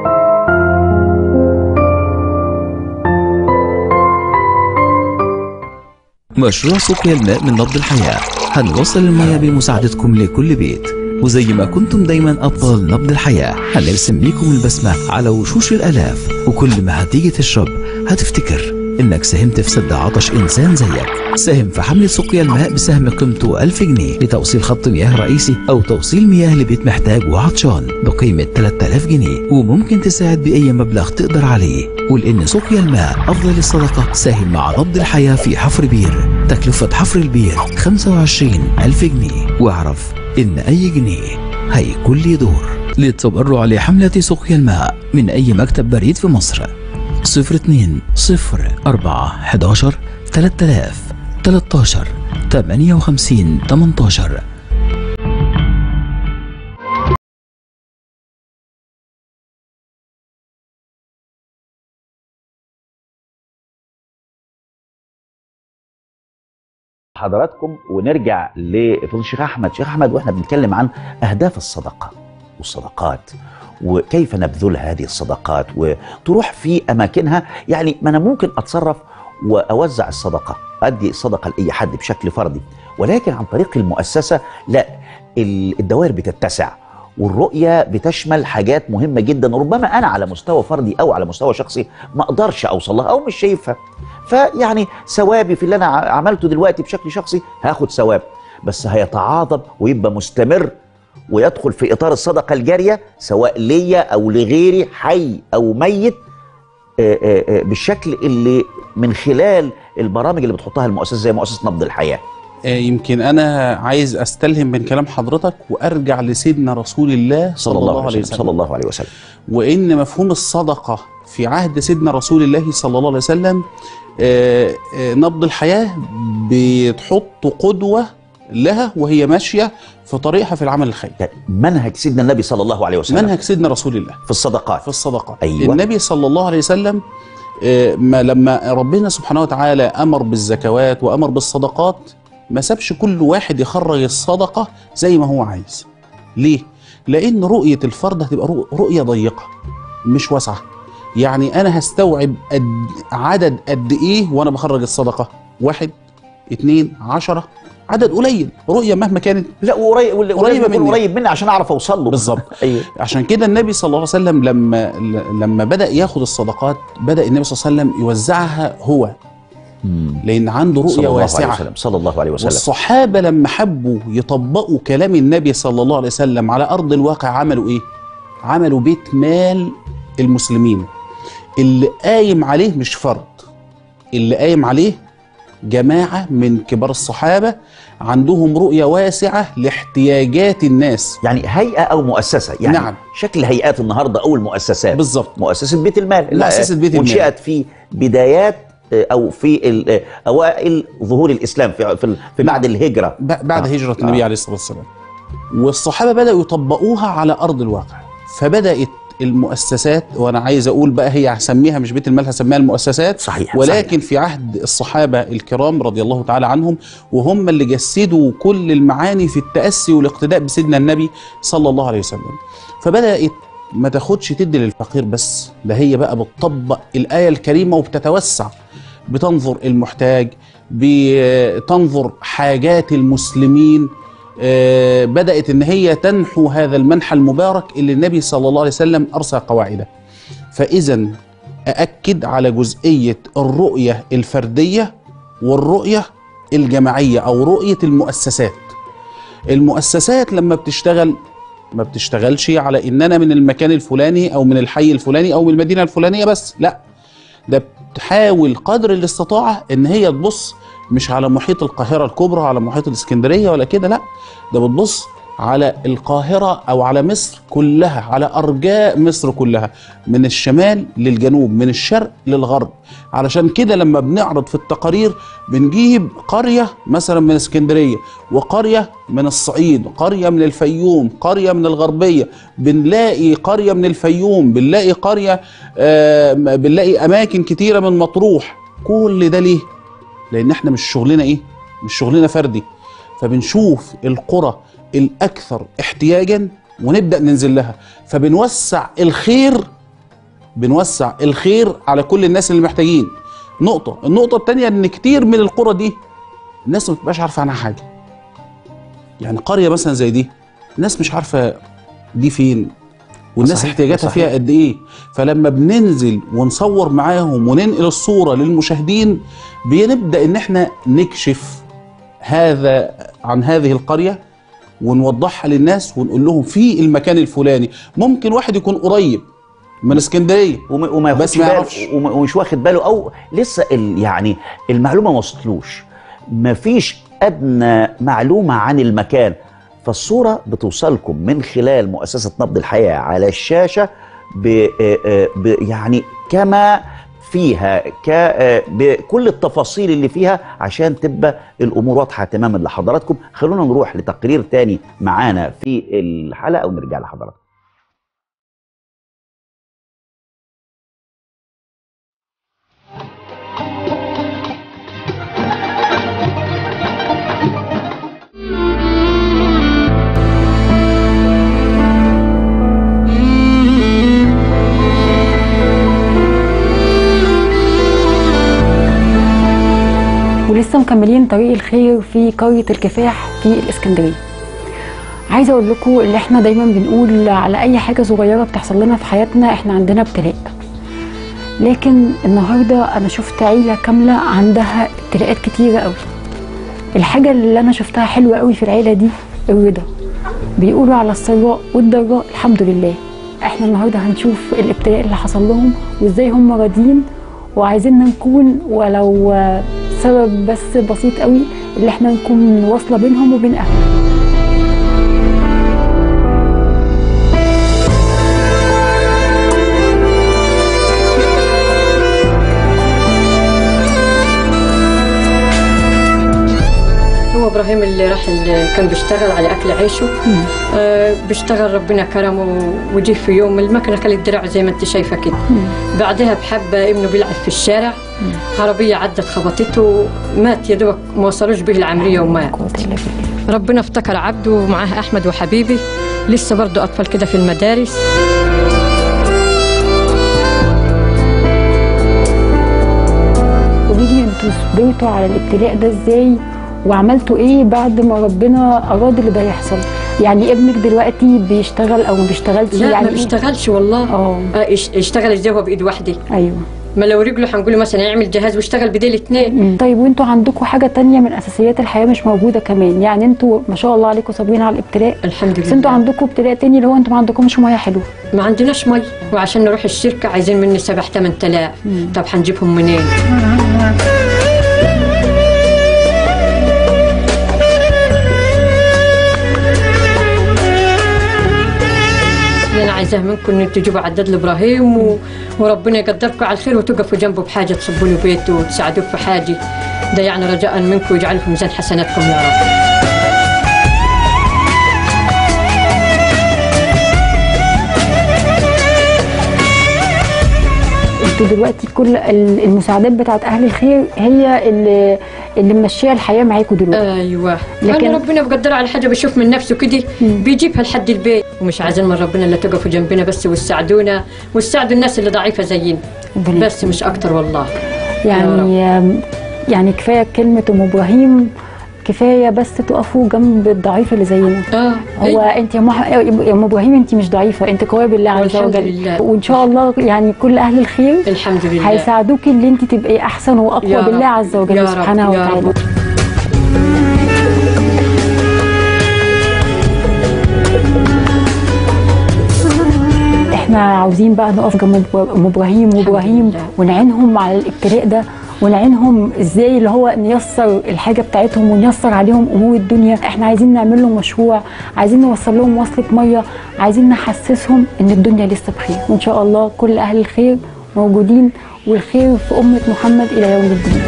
مشروع سقيا الماء من نبض الحياة هنوصل المياه بمساعدتكم لكل بيت وزي ما كنتم دايما أبطال نبض الحياة هنرسم ليكم البسمة على وشوش الآلاف وكل ما هتيجي تشرب هتفتكر إنك ساهمت في سد عطش إنسان زيك ساهم في حملة سقيا الماء بسهم قيمته 1000 جنيه لتوصيل خط مياه رئيسي أو توصيل مياه لبيت محتاج وعطشان بقيمة 3000 جنيه وممكن تساعد بأي مبلغ تقدر عليه ولأن سقيا الماء أفضل الصدقة ساهم مع نبض الحياة في حفر بير تكلفة حفر البير 25 ألف جنيه واعرف إن أي جنيه هيكون لي دور للتبرع لحملة سقيا الماء من أي مكتب بريد في مصر 02 0 4 11 3000 13 58 18 حضراتكم ونرجع لفضل الشيخ احمد شيخ احمد واحنا بنتكلم عن اهداف الصدقه والصدقات وكيف نبذل هذه الصدقات وتروح في اماكنها يعني ما انا ممكن اتصرف واوزع الصدقه ادي الصدقه لاي حد بشكل فردي ولكن عن طريق المؤسسه لا ال- الدوائر بتتسع والرؤيه بتشمل حاجات مهمه جدا ربما انا على مستوى فردي او على مستوى شخصي ما اقدرش اوصل لها او مش شايفها فيعني ثوابي في اللي انا ع- عملته دلوقتي بشكل شخصي هاخد ثواب بس هيتعاظم ويبقى مستمر ويدخل في اطار الصدقه الجاريه سواء ليا او لغيري حي او ميت آه، آه، آه، بالشكل اللي من خلال البرامج اللي بتحطها المؤسسه زي مؤسسه نبض الحياه آه، يمكن انا عايز استلهم من كلام حضرتك وارجع لسيدنا رسول الله صلى الله عليه وسلم صلى الله عليه وسلم وان مفهوم الصدقه في عهد سيدنا رسول الله صلى الله عليه وسلم آه، آه، نبض الحياه بتحط قدوه لها وهي ماشيه في طريقها في العمل الخيري ده منهج سيدنا النبي صلى الله عليه وسلم منهج سيدنا رسول الله في الصدقات في الصدقات أيوة. النبي صلى الله عليه وسلم آه، ما لما ربنا سبحانه وتعالى امر بالزكوات وامر بالصدقات ما سابش كل واحد يخرج الصدقه زي ما هو عايز ليه لان رؤيه الفرد هتبقى رؤ- رؤيه ضيقه مش واسعه يعني انا هستوعب قد عدد قد ايه وانا بخرج الصدقه واحد اتنين عشرة عدد قليل رؤيه مهما كانت لا وقريب قريبة قريب مني. مني قريب مني عشان اعرف اوصل له بالظبط ايوه عشان كده النبي صلى الله عليه وسلم لما لما بدا ياخد الصدقات بدا النبي صلى الله عليه وسلم يوزعها هو لان عنده صلى رؤيه الله عليه واسعه وسلم صلى الله عليه وسلم والصحابه لما حبوا يطبقوا كلام النبي صلى الله عليه وسلم على ارض الواقع عملوا ايه عملوا بيت مال المسلمين اللي قايم عليه مش فرد اللي قايم عليه جماعه من كبار الصحابه عندهم رؤيه واسعه لاحتياجات الناس يعني هيئه او مؤسسه يعني نعم. شكل هيئات النهارده او المؤسسات بالظبط مؤسسه بيت المال اللي مؤسسة بيت المال. انشئت في بدايات آه، او في ال- آه، اوائل ظهور الاسلام في في, في بعد الهجره ب- بعد آه. هجرة النبي آه. عليه الصلاة والسلام والصحابة بدأوا يطبقوها على أرض الواقع فبدأت المؤسسات وأنا عايز أقول بقى هي هسميها مش بيت المال هسميها المؤسسات صحيح ولكن صحيح. في عهد الصحابة الكرام رضي الله تعالى عنهم وهم اللي جسدوا كل المعاني في التأسي والاقتداء بسيدنا النبي صلى الله عليه وسلم فبدأت ما تاخدش تدي للفقير بس ده هي بقى بتطبق الآية الكريمة وبتتوسع بتنظر المحتاج بتنظر حاجات المسلمين آه، بدأت إن هي تنحو هذا المنحى المبارك اللي النبي صلى الله عليه وسلم أرسى قواعده فإذا أأكد على جزئية الرؤية الفردية والرؤية الجماعية أو رؤية المؤسسات المؤسسات لما بتشتغل ما بتشتغلش على ان انا من المكان الفلاني او من الحي الفلاني او من المدينه الفلانيه بس لا ده بتحاول قدر الاستطاعه ان هي تبص مش على محيط القاهره الكبرى على محيط الاسكندريه ولا كده لا ده بتبص على القاهره او على مصر كلها على ارجاء مصر كلها من الشمال للجنوب من الشرق للغرب علشان كده لما بنعرض في التقارير بنجيب قريه مثلا من اسكندريه وقريه من الصعيد قريه من الفيوم قريه من الغربيه بنلاقي قريه من الفيوم بنلاقي قريه آه بنلاقي اماكن كتيره من مطروح كل ده ليه لان احنا مش شغلنا ايه مش شغلنا فردي فبنشوف القرى الاكثر احتياجا ونبدا ننزل لها فبنوسع الخير بنوسع الخير على كل الناس اللي محتاجين نقطة النقطة التانية ان كتير من القرى دي الناس ما بتبقاش عارفة عنها حاجة يعني قرية مثلا زي دي الناس مش عارفة دي فين والناس صحيح، احتياجاتها صحيح. فيها قد ايه فلما بننزل ونصور معاهم وننقل الصورة للمشاهدين بنبدأ ان احنا نكشف هذا عن هذه القرية ونوضحها للناس ونقول لهم في المكان الفلاني ممكن واحد يكون قريب من اسكندريه وما وما بس ياخدش ما باله يعرفش. وما- ومش واخد باله او لسه ال يعني المعلومه ما وصلتلوش ما فيش ادنى معلومه عن المكان فالصوره بتوصلكم من خلال مؤسسه نبض الحياه على الشاشه ب آه، آه، ب يعني كما فيها ك آه، بكل التفاصيل اللي فيها عشان تبقى الامور واضحه تماما لحضراتكم خلونا نروح لتقرير تاني معانا في الحلقه ونرجع لحضراتكم ولسه مكملين طريق الخير في قرية الكفاح في الإسكندرية عايزة أقول لكم اللي احنا دايما بنقول على أي حاجة صغيرة بتحصل لنا في حياتنا احنا عندنا ابتلاء لكن النهاردة أنا شفت عيلة كاملة عندها ابتلاءات كتيرة قوي الحاجة اللي أنا شفتها حلوة قوي في العيلة دي الرضا بيقولوا على السراء والضراء الحمد لله احنا النهارده هنشوف الابتلاء اللي حصل لهم وازاي هم راضيين وعايزيننا نكون ولو آه، سبب بس بسيط قوي اللي احنا نكون واصله بينهم وبين اهلهم هو ابراهيم اللي راح اللي كان بيشتغل على اكل عيشه آه بيشتغل ربنا كرمه وجي في يوم المكنه كانت دراع زي ما انت شايفه كده بعدها بحبه ابنه بيلعب في الشارع عربيه عدت خبطته مات يا دوبك ما وصلوش به العمليه ومات قوة إلا بالله. ربنا افتكر عبده ومعاه احمد وحبيبي لسه برضه اطفال كده في المدارس قولي لي انتوا صبرتوا على الابتلاء ده ازاي وعملتوا ايه بعد ما ربنا اراد اللي ده يحصل يعني ابنك دلوقتي بيشتغل او ما بيشتغلش لا يعني ما إيه؟ بيشتغلش والله اه آه، يش- يشتغل ازاي هو بايد واحده ايوه ما لو رجله هنقول له مثلا يعمل جهاز واشتغل بديل اتنين طيب وانتوا عندكم حاجه تانية من اساسيات الحياه مش موجوده كمان يعني انتوا ما شاء الله عليكم صابرين على الابتلاء الحمد بس انتوا لله عندكم ابتلاء تاني اللي هو انتوا ما عندكمش ميه حلوه ما عندناش مي وعشان نروح الشركه عايزين مني سبع تمن تلاف طب هنجيبهم منين اللي انا عايزاه منكم ان انتوا تجيبوا عداد لابراهيم و... وربنا يقدركم على الخير وتقفوا جنبه بحاجه تصبوا له بيته وتساعدوه في حاجه ده يعني رجاء منكم ويجعله في ميزان حسناتكم يا رب انتوا دلوقتي كل ال- المساعدات بتاعت اهل الخير هي اللي اللي ممشيه الحياه معاكم دلوقتي ايوه لكن- لكن ربنا بقدر على حاجه بيشوف من نفسه كده بيجيبها لحد البيت ومش عايزين من ربنا اللي تقفوا جنبنا بس وتساعدونا وتساعدوا الناس اللي ضعيفه زينا ربنا بس مش اكتر والله يعني يعني كفايه كلمه ام ابراهيم كفايه بس تقفوا جنب الضعيف اللي زينا اه هو أيوة. انت يا مح... يا ام ابراهيم انت مش ضعيفه انت قويه بالله عز والحمد وجل لله. وان شاء الله يعني كل اهل الخير الحمد لله هيساعدوك ان انت تبقي احسن واقوى يا رب. بالله عز وجل يا رب. سبحانه يا وتعالى رب. احنا عاوزين بقى نقف جنب ام ابراهيم وابراهيم لله. ونعينهم على الابتلاء ده ونعينهم ازاي اللي هو نيسر الحاجه بتاعتهم ونيسر عليهم امور الدنيا احنا عايزين نعمل لهم مشروع عايزين نوصل لهم وصله ميه عايزين نحسسهم ان الدنيا لسه بخير وان شاء الله كل اهل الخير موجودين والخير في امه محمد الى يوم الدين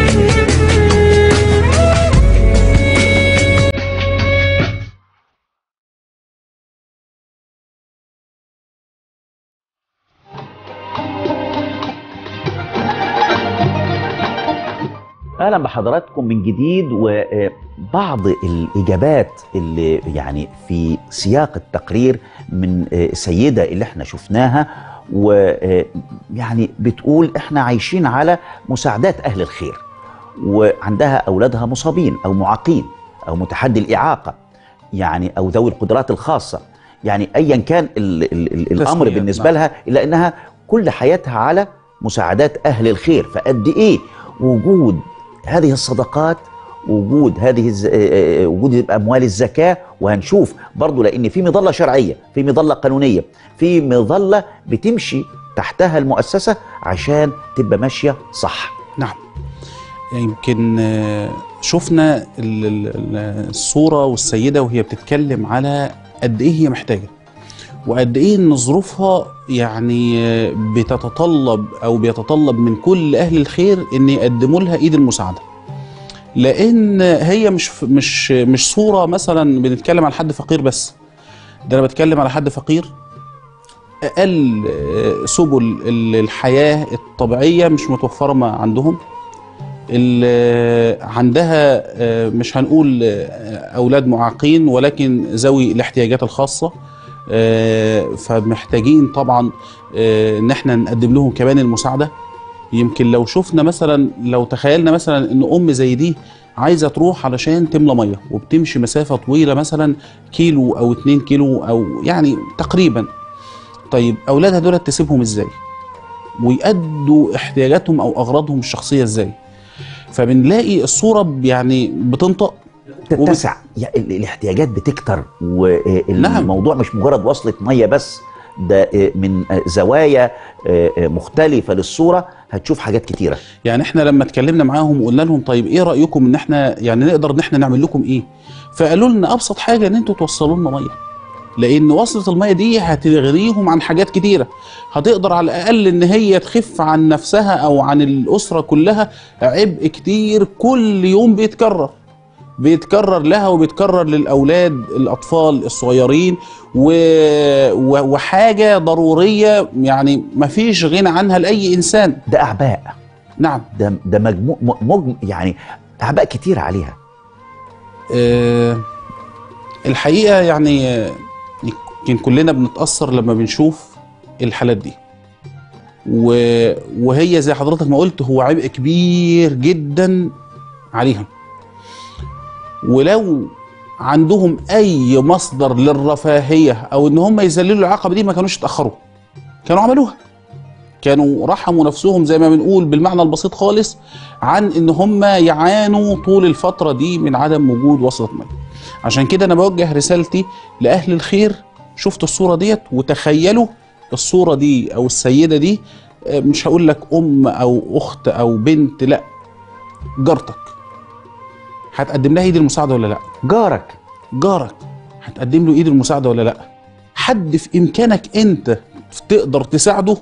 اهلا بحضراتكم من جديد وبعض الاجابات اللي يعني في سياق التقرير من سيده اللي احنا شفناها ويعني بتقول احنا عايشين على مساعدات اهل الخير وعندها اولادها مصابين او معاقين او متحدي الاعاقه يعني او ذوي القدرات الخاصه يعني ايا كان ال ال ال الامر تسمية، بالنسبه نعم. لها الا انها كل حياتها على مساعدات اهل الخير فقد ايه وجود هذه الصدقات وجود هذه الز... آه، آه، وجود اموال الزكاه وهنشوف برضو لان في مظله شرعيه في مظله قانونيه في مظله بتمشي تحتها المؤسسه عشان تبقى ماشيه صح نعم يمكن آه، شفنا ال- ال- ال- الصورة والسيدة وهي بتتكلم على قد إيه هي محتاجة وقد إيه إن ظروفها يعني آه، بتتطلب أو بيتطلب من كل أهل الخير إن يقدموا لها إيد المساعدة لأن هي مش مش مش صورة مثلا بنتكلم على حد فقير بس ده أنا بتكلم على حد فقير أقل آه، سبل ال- الحياة الطبيعية مش متوفرة ما عندهم ال- عندها آه، مش هنقول آه، اولاد معاقين ولكن ذوي الاحتياجات الخاصه آه، فمحتاجين طبعا آه، ان احنا نقدم لهم كمان المساعده يمكن لو شفنا مثلا لو تخيلنا مثلا ان ام زي دي عايزه تروح علشان تملى ميه وبتمشي مسافه طويله مثلا كيلو او اتنين كيلو او يعني تقريبا طيب اولادها دول تسيبهم ازاي ويأدوا احتياجاتهم او اغراضهم الشخصيه ازاي فبنلاقي الصوره ب- يعني بتنطق تتسع يا- ال- الاحتياجات بتكتر نعم. والموضوع مش مجرد وصلة مية بس ده آه، من آه، زوايا آه، آه، مختلفة للصورة هتشوف حاجات كتيرة يعني احنا لما اتكلمنا معاهم وقلنا لهم طيب ايه رايكم ان احنا يعني نقدر ان احنا نعمل لكم ايه فقالوا لنا ابسط حاجه ان انتوا توصلوا لنا ميه لان وصلة الميه دي هتغنيهم عن حاجات كتيره هتقدر على الاقل ان هي تخف عن نفسها او عن الاسره كلها عبء كتير كل يوم بيتكرر بيتكرر لها وبيتكرر للاولاد الاطفال الصغيرين و... و... وحاجه ضروريه يعني مفيش غنى عنها لاي انسان ده أعباء نعم ده ده مجموع م- مجم يعني أعباء كتير عليها آه، الحقيقه يعني آه، يمكن كلنا بنتاثر لما بنشوف الحالات دي و- وهي زي حضرتك ما قلت هو عبء كبير جدا عليهم ولو عندهم اي مصدر للرفاهيه او ان هم يذللوا العقبه دي ما كانوش اتاخروا كانوا عملوها كانوا رحموا نفسهم زي ما بنقول بالمعنى البسيط خالص عن ان هم يعانوا طول الفتره دي من عدم وجود وصله ميه عشان كده انا بوجه رسالتي لاهل الخير شفتوا الصوره ديت وتخيلوا الصوره دي او السيده دي آه، مش هقول لك ام او اخت او بنت لا جارتك هتقدم لها ايد المساعده ولا لا جارك جارك هتقدم له ايد المساعده ولا لا حد في امكانك انت تقدر تساعده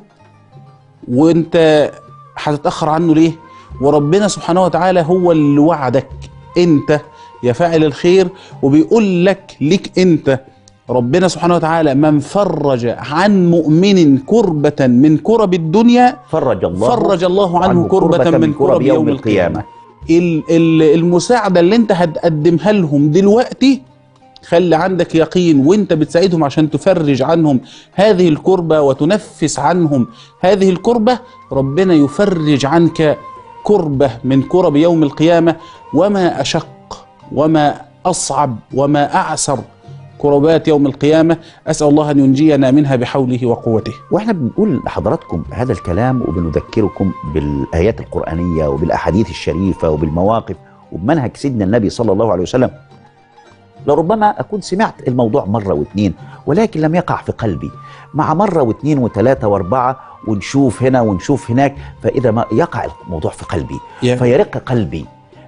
وانت هتتاخر عنه ليه وربنا سبحانه وتعالى هو اللي وعدك انت يا فاعل الخير وبيقول لك ليك انت ربنا سبحانه وتعالى من فرج عن مؤمن كربة من كرب الدنيا فرج الله فرج الله عنه كربة من كرب يوم القيامة ال- ال- المساعدة اللي انت هتقدمها لهم دلوقتي خلي عندك يقين وانت بتساعدهم عشان تفرج عنهم هذه الكربة وتنفس عنهم هذه الكربة ربنا يفرج عنك كربة من كرب يوم القيامة وما أشق وما أصعب وما أعسر كربات يوم القيامة أسأل الله أن ينجينا منها بحوله وقوته واحنا بنقول لحضراتكم هذا الكلام وبنذكركم بالايات القرانيه وبالاحاديث الشريفه وبالمواقف وبمنهج سيدنا النبي صلى الله عليه وسلم لربما اكون سمعت الموضوع مره واثنين ولكن لم يقع في قلبي مع مره واثنين وثلاثه واربعه ونشوف هنا ونشوف هناك فاذا ما يقع الموضوع في قلبي يا- فيرق قلبي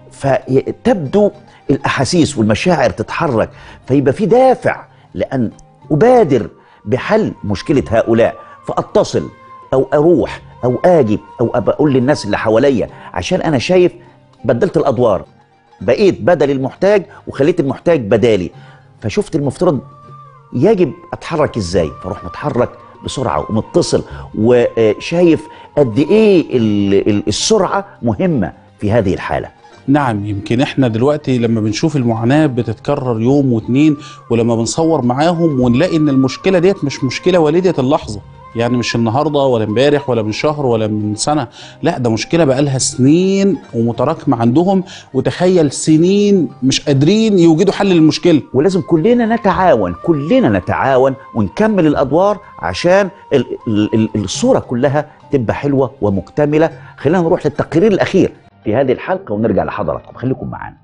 فتبدو الاحاسيس والمشاعر تتحرك فيبقى في دافع لان ابادر بحل مشكله هؤلاء فاتصل او اروح او اجي او ابقى اقول للناس اللي حواليا عشان انا شايف بدلت الادوار بقيت بدل المحتاج وخليت المحتاج بدالي فشفت المفترض يجب اتحرك ازاي فاروح متحرك بسرعه ومتصل وشايف قد ايه ال- ال- السرعه مهمه في هذه الحاله نعم يمكن احنا دلوقتي لما بنشوف المعاناة بتتكرر يوم واتنين ولما بنصور معاهم ونلاقي ان المشكلة ديت مش مشكلة والدة اللحظة يعني مش النهارده ولا امبارح ولا من شهر ولا من سنه لا ده مشكله بقالها سنين ومتراكمه عندهم وتخيل سنين مش قادرين يوجدوا حل للمشكله ولازم كلنا نتعاون كلنا نتعاون ونكمل الادوار عشان ال- ال- ال- الصوره كلها تبقى حلوه ومكتمله خلينا نروح للتقرير الاخير في هذه الحلقه ونرجع لحضراتكم خليكم معانا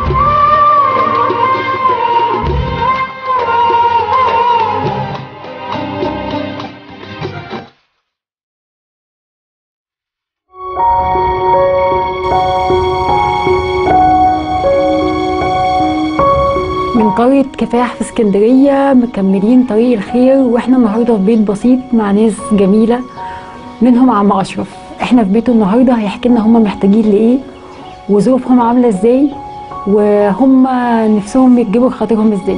من قرية كفاح في اسكندرية مكملين طريق الخير واحنا النهاردة في بيت بسيط مع ناس جميلة منهم عم أشرف احنا في بيته النهاردة هيحكي لنا هم محتاجين لإيه وظروفهم عاملة ازاي وهم نفسهم يجيبوا خاطرهم ازاي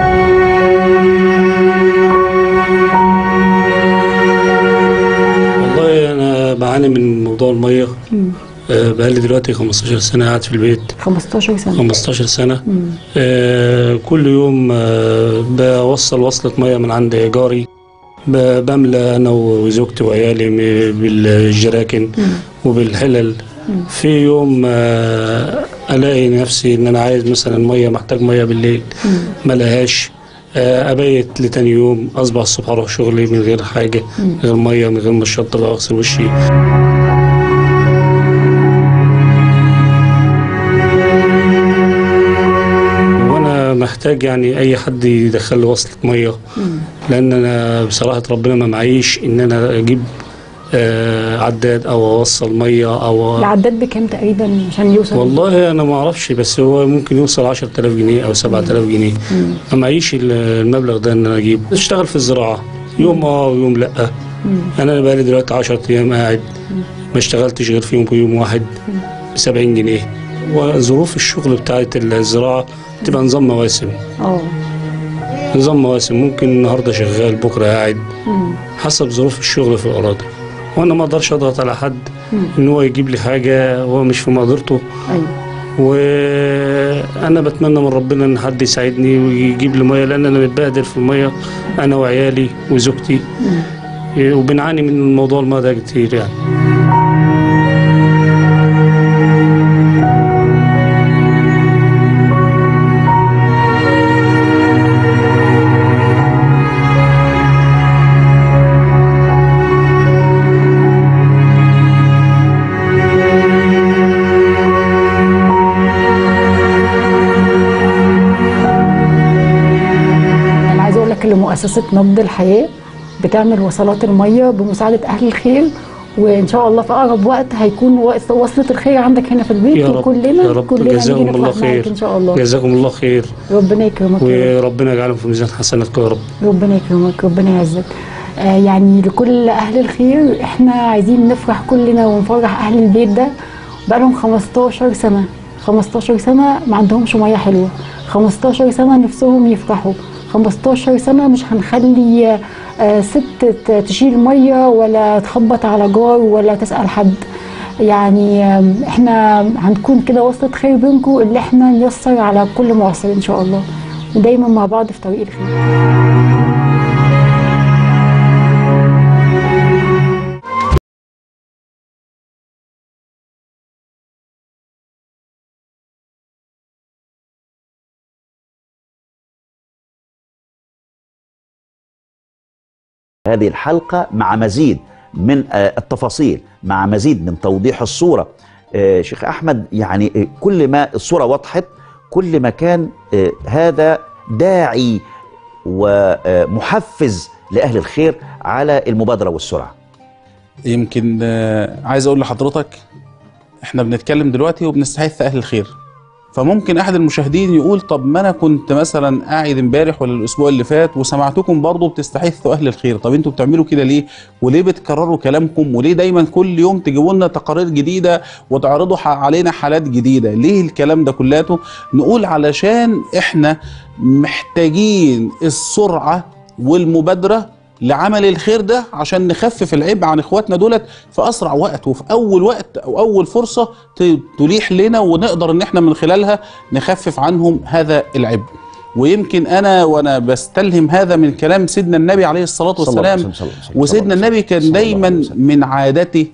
والله انا بعاني من موضوع الميه آه، بقالي دلوقتي 15 سنه قاعد في البيت 15 سنة 15 سنه آه، كل يوم آه، بوصل وصلة ميه من عند جاري ب- بملى انا وزوجتي وعيالي م- بالجراكن وبالحلل في يوم آه، الاقي نفسي ان انا عايز مثلا ميه محتاج ميه بالليل ما لهاش آه، ابيت لتاني يوم اصبح الصبح اروح شغلي من غير حاجه من غير ميه من غير ما الشطه اغسل وشي وانا محتاج يعني اي حد يدخل لي وصله ميه لان انا بصراحه ربنا ما معيش ان انا اجيب آه، عداد او اوصل ميه او العداد بكام تقريبا عشان يوصل والله انا ما اعرفش بس هو ممكن يوصل 10000 جنيه او 7000 جنيه ما معيش ال- المبلغ ده ان انا اجيبه اشتغل في الزراعه يوم اه ويوم لا انا بقالي دلوقتي 10 ايام قاعد ما اشتغلتش غير في يوم يوم واحد ب 70 جنيه وظروف الشغل بتاعت الزراعه بتبقى نظام مواسم اه نظام مواسم ممكن النهارده شغال بكره قاعد حسب ظروف الشغل في الاراضي وانا ما اقدرش اضغط على حد ان هو يجيب لي حاجه هو مش في مقدرته ايوه وانا بتمنى من ربنا ان حد يساعدني ويجيب لي ميه لان انا متبهدل في الميه انا وعيالي وزوجتي إيه، وبنعاني من موضوع الميه ده كتير يعني لمؤسسة نبض الحياة بتعمل وصلات المية بمساعدة أهل الخير وإن شاء الله في أقرب وقت هيكون وقت- وصلة الخير عندك هنا في البيت يا رب وكلنا يا رب كلنا نيجي جزاهم الله نفرح معاك خير إن شاء الله جزاكم الله خير ربنا يكرمك يا رب. وربنا يجعلهم في ميزان حسناتكم يا رب ربنا يكرمك ربنا يعزك آه يعني لكل اهل الخير احنا عايزين نفرح كلنا ونفرح اهل البيت ده بقالهم 15 سنه 15 سنه ما عندهمش ميه حلوه 15 سنه نفسهم يفرحوا 15 سنه مش هنخلي آه ست ت- تشيل ميه ولا تخبط على جار ولا تسال حد يعني آم، احنا هنكون كده وصلة خير بينكم اللي احنا نيسر على كل معسر ان شاء الله ودايما مع بعض في طريق الخير هذه الحلقة مع مزيد من آه، التفاصيل مع مزيد من توضيح الصورة آه، شيخ أحمد يعني آه، كل ما الصورة وضحت كل ما كان آه، هذا داعي ومحفز لأهل الخير على المبادرة والسرعة يمكن آه، عايز اقول لحضرتك احنا بنتكلم دلوقتي وبنستحث اهل الخير فممكن احد المشاهدين يقول طب ما انا كنت مثلا قاعد امبارح ولا الاسبوع اللي فات وسمعتكم برضه بتستحثوا اهل الخير طب انتوا بتعملوا كده ليه وليه بتكرروا كلامكم وليه دايما كل يوم تجيبوا لنا تقارير جديده وتعرضوا ح- علينا حالات جديده ليه الكلام ده كلاته نقول علشان احنا محتاجين السرعه والمبادره لعمل الخير ده عشان نخفف العبء عن اخواتنا دولت في اسرع وقت وفي اول وقت او اول فرصه ت- تليح لنا ونقدر ان احنا من خلالها نخفف عنهم هذا العبء ويمكن انا وانا بستلهم هذا من كلام سيدنا النبي عليه الصلاه صلى الله عليه والسلام وسلم، صلى الله عليه وسلم، وسيدنا صلى الله عليه النبي كان وسلم، صلى الله دايما عليه وسلم. من عادته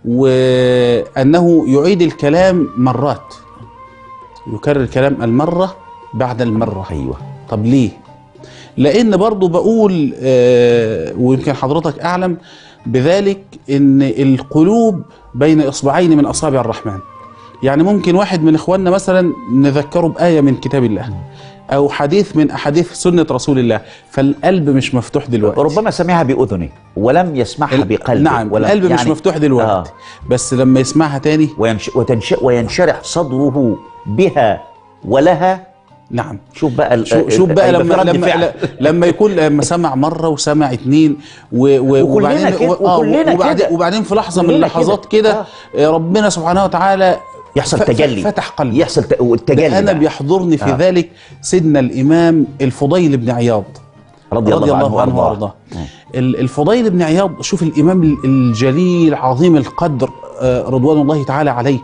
وانه يعيد الكلام مرات يكرر الكلام المره بعد المره أيوة طب ليه؟ لأن برضو بقول آه ويمكن حضرتك أعلم بذلك إن القلوب بين إصبعين من أصابع الرحمن يعني ممكن واحد من إخواننا مثلا نذكره بآية من كتاب الله أو حديث من أحاديث سنة رسول الله فالقلب مش مفتوح دلوقتي ربما سمعها بأذنه ولم يسمعها ال- بقلبه نعم ولم القلب مش مفتوح دلوقتي آه. بس لما يسمعها تاني وينش وتنش وينشرح صدره بها ولها نعم شوف بقى ال- شو- شوف بقى هيبقى في لما رد لما فعل. لما يكون لما سمع مره وسمع اتنين و و وكلنا كده- آه، وكلنا وبعدين كده. وبعدين في لحظه من كلنا اللحظات كده. كده آه. ربنا سبحانه وتعالى يحصل ف- ف- تجلي فتح قلبي يحصل ت- التجلي انا بقى. بيحضرني في آه. ذلك سيدنا الامام الفضيل بن عياض رضي الله عنه وارضاه وارضاه ال- الفضيل بن عياض شوف الامام ال- الجليل عظيم القدر آه، رضوان الله تعالى عليه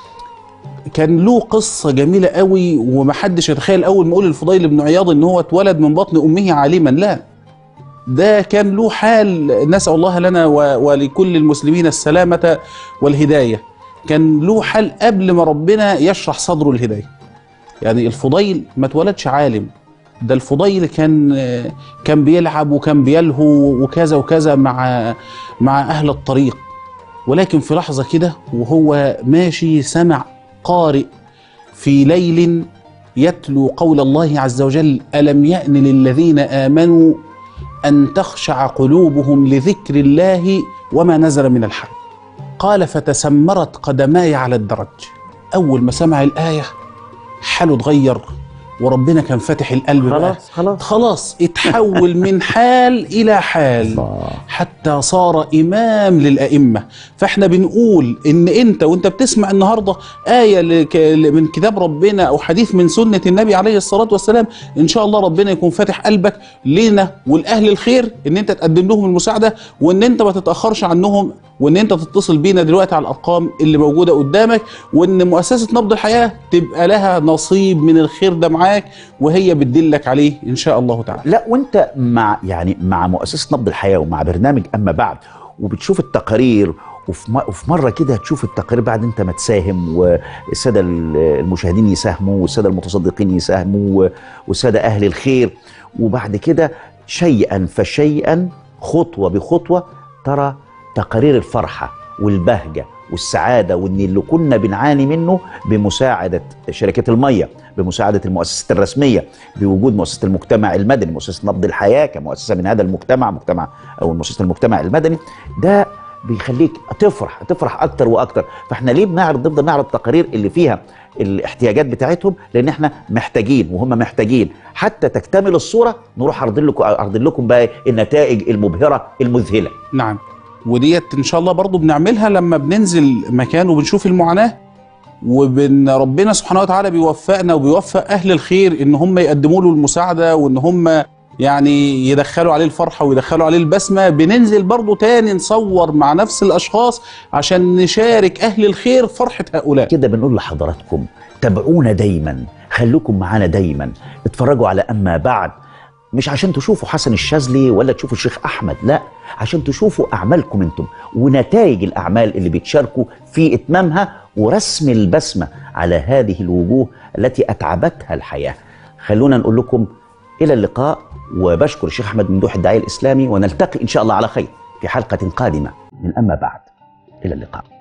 كان له قصة جميلة قوي ومحدش يتخيل أول ما أقول الفضيل بن عياض إن هو اتولد من بطن أمه عالما لا ده كان له حال نسأل الله لنا و- ولكل المسلمين السلامة والهداية كان له حال قبل ما ربنا يشرح صدره الهداية يعني الفضيل ما اتولدش عالم ده الفضيل كان كان بيلعب وكان بيلهو وكذا وكذا مع مع أهل الطريق ولكن في لحظة كده وهو ماشي سمع قارئ في ليل يتلو قول الله عز وجل ألم يأن للذين آمنوا أن تخشع قلوبهم لذكر الله وما نزل من الحق قال فتسمرت قدماي على الدرج أول ما سمع الآية حاله اتغير وربنا كان فاتح القلب بقى. خلاص خلاص خلاص اتحول من حال إلى حال حتى صار إمام للأئمة فإحنا بنقول إن أنت وأنت بتسمع النهاردة آية لك- من كتاب ربنا أو حديث من سنة النبي عليه الصلاة والسلام إن شاء الله ربنا يكون فاتح قلبك لنا والأهل الخير إن أنت تقدم لهم المساعدة وإن أنت ما تتأخرش عنهم وإن أنت تتصل بينا دلوقتي على الأرقام اللي موجودة قدامك وإن مؤسسة نبض الحياة تبقى لها نصيب من الخير ده معاك وهي بتدلك عليه إن شاء الله تعالى لا وانت مع يعني مع مؤسسه نبض الحياه ومع برنامج اما بعد وبتشوف التقارير وفي م- وفي مره كده تشوف التقارير بعد انت ما تساهم والساده ال- المشاهدين يساهموا والساده المتصدقين يساهموا والساده اهل الخير وبعد كده شيئا فشيئا خطوه بخطوه ترى تقارير الفرحه والبهجه والسعاده وان اللي كنا بنعاني منه بمساعده شركه الميه بمساعده المؤسسات الرسميه بوجود مؤسسه المجتمع المدني مؤسسه نبض الحياه كمؤسسه من هذا المجتمع مجتمع او مؤسسه المجتمع المدني ده بيخليك تفرح تفرح اكتر واكتر فاحنا ليه بنعرض نفضل نعرض تقارير اللي فيها الاحتياجات بتاعتهم لان احنا محتاجين وهم محتاجين حتى تكتمل الصوره نروح عرض لكم عرض لكم بقى النتائج المبهره المذهله نعم وديت ان شاء الله برضو بنعملها لما بننزل مكان وبنشوف المعاناه وبن ربنا سبحانه وتعالى بيوفقنا وبيوفق اهل الخير ان هم يقدموا له المساعده وان هم يعني يدخلوا عليه الفرحه ويدخلوا عليه البسمه بننزل برضو تاني نصور مع نفس الاشخاص عشان نشارك اهل الخير فرحه هؤلاء كده بنقول لحضراتكم تابعونا دايما خليكم معانا دايما اتفرجوا على اما بعد مش عشان تشوفوا حسن الشاذلي ولا تشوفوا الشيخ احمد لا عشان تشوفوا اعمالكم انتم ونتائج الاعمال اللي بتشاركوا في اتمامها ورسم البسمه على هذه الوجوه التي اتعبتها الحياه خلونا نقول لكم الى اللقاء وبشكر الشيخ احمد ممدوح الداعيه الاسلامي ونلتقي ان شاء الله على خير في حلقه قادمه من اما بعد الى اللقاء